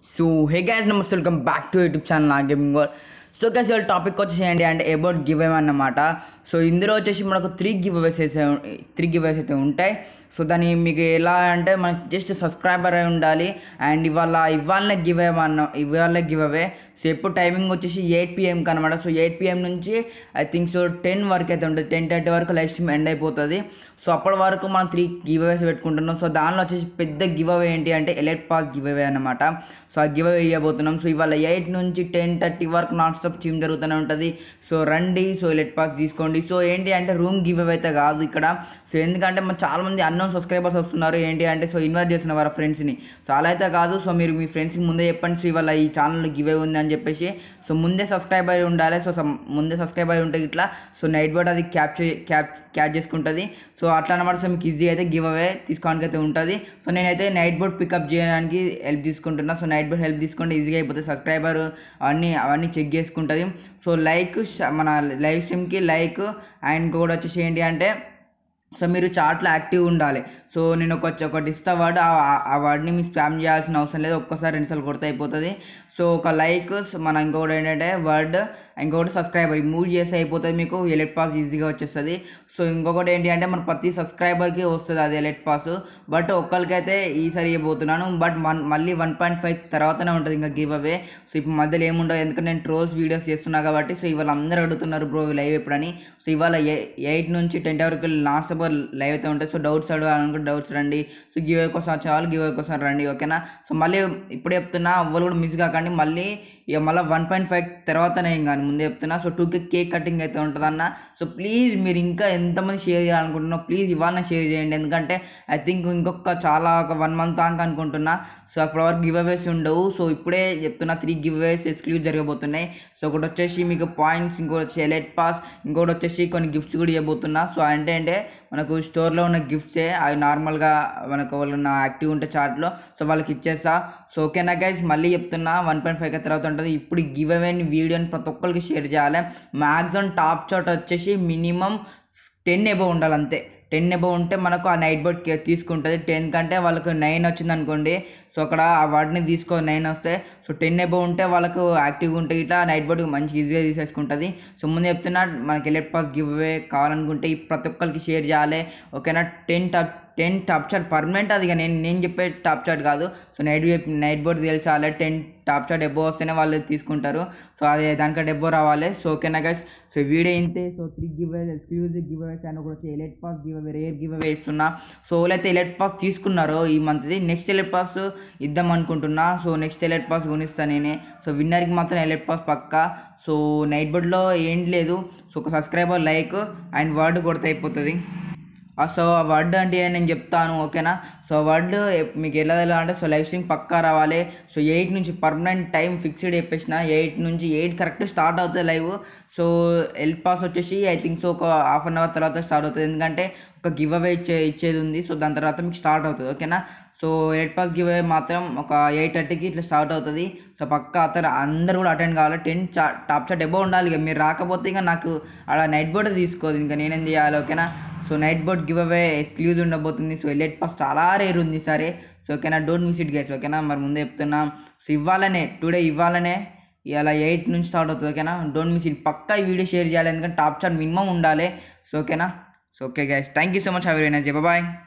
so hey guys నమస్తే welcome back to YouTube channel నా gaming world so guys ఇవాళ topic వచ్చేసి ఏంటి అంటే అబౌట్ గివ్ అవే అన్నమాట సో ఇందులో వచ్చేసి మనకు త్రీ గివ్ అవేస్ అయితే త్రీ గివ్ అవేస్ అయితే ఉంటాయి సో దాన్ని మీకు ఎలా అంటే మనకి జస్ట్ సబ్స్క్రైబర్ అయి ఉండాలి అండ్ ఇవాళ ఇవాళ గివ్ అవే అన్న ఇవాళ గివ్ అవే సో ఎప్పుడు టైమింగ్ వచ్చేసి ఎయిట్ పిఎంకి అనమాట సో ఎయిట్ పిఎం నుంచి ఐ థింక్ సో టెన్ వరకు అయితే ఉంటుంది టెన్ థర్టీ వరకు లైవ్ స్ట్రీమ్ ఎండ్ అయిపోతుంది సో అప్పటి వరకు మనం త్రీ గివ్ అవేస్ పెట్టుకుంటున్నాం సో దానిలో వచ్చేసి పెద్ద గివ్ అవే ఏంటి అంటే ఎలెట్ పాస్ గివ్ అవే అనమాట సో ఆ గివ్ అవే ఇవ్వబోతున్నాం సో ఇవాళ ఎయిట్ నుంచి టెన్ థర్టీ వరకు నాన్ స్టాప్ స్ట్రీమ్ జరుగుతూనే ఉంటుంది సో రండి సో ఎలెట్ పాస్ తీసుకోండి సో ఏంటి అంటే రూమ్ గివ్ అవే అయితే కాదు ఇక్కడ సో ఎందుకంటే మన చాలామంది అన్నోన్ సబ్స్క్రైబర్స్ వస్తున్నారు ఏంటి అంటే సో ఇన్వైట్ చేస్తున్నారు వారి ఫ్రెండ్స్ని సో అలా అయితే కాదు సో మీరు మీ ఫ్రెండ్స్కి ముందే చెప్పండి సో ఇవాళ ఈ ఛానల్లో గివ్ అవే ఉంది అని చెప్పేసి సో ముందే సబ్స్క్రైబ్ అయి ఉండాలి సో some- ముందే సబ్స్క్రైబ్ అయి ఉంటే ఇట్లా సో నైట్ బోర్డ్ అది క్యాప్చర్ క్యాప్ క్యాచ్ చేసుకుంటుంది సో అట్లా అనమాట సో మీకు ఈజీ అయితే గివ్ అవే తీసుకోవడానికి అయితే ఉంటుంది సో నేనైతే నైట్ బోర్డ్ పికప్ చేయడానికి హెల్ప్ తీసుకుంటున్నా సో నైట్ బోర్డ్ హెల్ప్ తీసుకుంటే ఈజీగా అయిపోతుంది సబ్స్క్రైబర్ అవన్నీ అవన్నీ చెక్ చేసుకుంటుంది సో లైక్ మన లైవ్ స్ట్రీమ్కి లైక్ అండ్ కూడా వచ్చేసి ఏంటి అంటే సో మీరు చాట్లో యాక్టివ్ ఉండాలి సో నేను ఒక ఒకటి ఇస్తా వర్డ్ ఆ వర్డ్ని మీరు స్పామ్ చేయాల్సిన అవసరం లేదు ఒక్కసారి రెండుసార్లు కొడితే అయిపోతుంది సో ఒక లైక్ మన ఇంకొకటి ఏంటంటే వర్డ్ ఇంకొకటి సబ్స్క్రైబర్ ఈ మూడు చేస్తే అయిపోతుంది మీకు ఎలెట్ పాస్ ఈజీగా వచ్చేస్తుంది సో ఇంకొకటి ఏంటి అంటే మన ప్రతి సబ్స్క్రైబర్కి వస్తుంది అది ఎలెట్ పాస్ బట్ ఒక్కరికైతే ఈసారి ఇవ్వబోతున్నాను బట్ వన్ మళ్ళీ వన్ పాయింట్ ఫైవ్ తర్వాతనే ఉంటుంది ఇంకా గివ్ అవే సో ఇప్పుడు మధ్యలో ఏముండవు ఎందుకంటే నేను ట్రోల్స్ వీడియోస్ చేస్తున్నా కాబట్టి సో ఇవాళ అందరూ అడుగుతున్నారు బ్రో లైవ్ ఎప్పుడని సో ఇవాళ ఎయిట్ నుంచి టెన్ వరకు లాస్ట్ అబర్ లైవ్ అయితే ఉంటుంది సో డౌట్స్ అడగాలనుకుంటే డౌట్స్ రండి సో గివ్ అవే కోసం చాలు గివ్ అవే కోసం రండి ఓకేనా సో మళ్ళీ ఇప్పుడే చెప్తున్నా అవ్వలు కూడా మిస్ కాకండి మళ్ళీ ఇక మళ్ళీ వన్ పాయింట్ ఫైవ్ తర్వాతనే ఇంకా ముందే చెప్తున్నా సో టూకే కేక్ కటింగ్ అయితే ఉంటుందన్న సో ప్లీజ్ మీరు ఇంకా ఎంతమంది షేర్ చేయాలనుకుంటున్నా ప్లీజ్ ఇవాళ షేర్ చేయండి ఎందుకంటే ఐ థింక్ ఇంకొక చాలా ఒక వన్ మంత్ దాకా అనుకుంటున్నా సో అప్పటి వరకు గివ్ అవేస్ ఉండవు సో ఇప్పుడే చెప్తున్నా త్రీ గివ్ అవేస్ ఎక్స్క్లూజ్ జరగబోతున్నాయి సో ఒకటి వచ్చేసి మీకు పాయింట్స్ ఇంకోటి వచ్చి ఎలెట్ పాస్ ఇంకోటి వచ్చేసి కొన్ని గిఫ్ట్స్ కూడా ఇవ్వబోతున్నా సో అంటే అంటే మనకు స్టోర్లో ఉన్న గిఫ్ట్సే అవి నార్మల్గా మనకు వాళ్ళు నా యాక్టివ్ ఉంటే చార్ట్లో సో వాళ్ళకి ఇచ్చేస్తా సో ఓకేనా గైస్ మళ్ళీ చెప్తున్నా వన్ పాయింట్ ఫైవ్ తర్వాత ఉంటుంది ఇప్పుడు గివ్ అవేని వీడియోని ప్రతి ఒక్కరికి షేర్ చేయాలి మ్యాక్సిమం టాప్ చాట్ వచ్చేసి మినిమం టెన్ ఎబో ఉండాలి అంతే టెన్ ఎబో ఉంటే మనకు ఆ నైట్ బోర్డ్ తీసుకుంటుంది టెన్ కంటే వాళ్ళకు నైన్ వచ్చింది అనుకోండి సో అక్కడ ఆ వాటిని తీసుకో నైన్ వస్తే సో టెన్ ఎబో ఉంటే వాళ్ళకు యాక్టివ్గా ఉంటే ఇట్లా నైట్ బోర్డ్ మంచి ఈజీగా తీసేసుకుంటుంది సో ముందు చెప్తున్నా మనకి ఎలెట్ పాస్ గివ్ అవే కావాలనుకుంటే ఈ ప్రతి ఒక్కరికి షేర్ చేయాలి ఓకేనా ten top ten top chart permanent అది ఇక నేను నేను చెప్పే టాప్ చార్ట్ కాదు సో నైట్ నైట్ బోర్డ్ తెలిసాలి టెన్ టాప్ చార్ట్ ఎబ్బో వస్తేనే వాళ్ళు తీసుకుంటారు సో అది దానికంటే ఎబ్బో రావాలి సో ఓకేనా గైస్ సో వీడియో ఇంతే so three giveaway exclusive giveaways అని కూడా elite pass giveaway rare giveaway ఇస్తున్నా సో వాళ్ళైతే ఎలెట్ పాస్ తీసుకున్నారో ఈ మంత్ది నెక్స్ట్ ఎలెట్ పాస్ ఇద్దాం అనుకుంటున్నా సో నెక్స్ట్ ఎలెట్ పాస్ కొనిస్తాను నేనే సో విన్నర్కి మాత్రం ఎలెట్ పాస్ పక్కా సో నైట్ బోర్డ్లో ఏం లేదు సో ఒక సబ్స్క్రైబర్ లైక్ అండ్ వర్డ్ కొడితే అయిపోతుంది ఆ సో ఆ వర్డ్ అంటే ఏంటి నేను చెప్తాను ఓకేనా సో వర్డ్ మీకు ఎలా ఎలా అంటే సో లైవ్ స్ట్రీమ్ పక్కా రావాలి సో ఎయిట్ నుంచి పర్మనెంట్ టైం ఫిక్స్డ్ చెప్పేసిన ఎయిట్ నుంచి ఎయిట్ కరెక్ట్ స్టార్ట్ అవుతుంది లైవ్ సో ఎల్ పాస్ వచ్చేసి ఐ థింక్ సో ఒక హాఫ్ అన్ అవర్ తర్వాత స్టార్ట్ అవుతుంది ఎందుకంటే ఒక గివ్ అవే ఇచ్చే ఇచ్చేది ఉంది సో దాని తర్వాత మీకు స్టార్ట్ అవుతుంది ఓకేనా so elite pass giveaway మాత్రం ఒక ఎయిట్ థర్టీకి ఇట్లా స్టార్ట్ అవుతుంది సో పక్క అతను అందరు కూడా అటెండ్ కావాలి టెన్ చా టాప్ చాట్ ఎబో ఉండాలి ఇక మీరు రాకపోతే ఇంకా నాకు అలా నైట్ బోర్డ్ తీసుకోదు ఇంకా నేనేం చేయాలి ఓకేనా so Nightbot giveaway exclusive ఉండబోతుంది సో ఎలెట్ పాస్ చాలా రేర్ ఉంది సరే సో ఓకేనా డోంట్ మిస్ ఇట్ గైస్ ఓకేనా మరి ముందే చెప్తున్నా సో ఇవ్వాలనే టుడే ఇవ్వాలనే ఇలా ఎయిట్ నుంచి స్టార్ట్ అవుతుంది ఓకేనా డోంట్ మిస్ ఇట్ పక్కా ఈ వీడియో షేర్ చేయాలి ఎందుకంటే టాప్ చార్ట్ మినిమం ఉండాలి సో ఓకేనా so okay guys thank you so much have very nice bye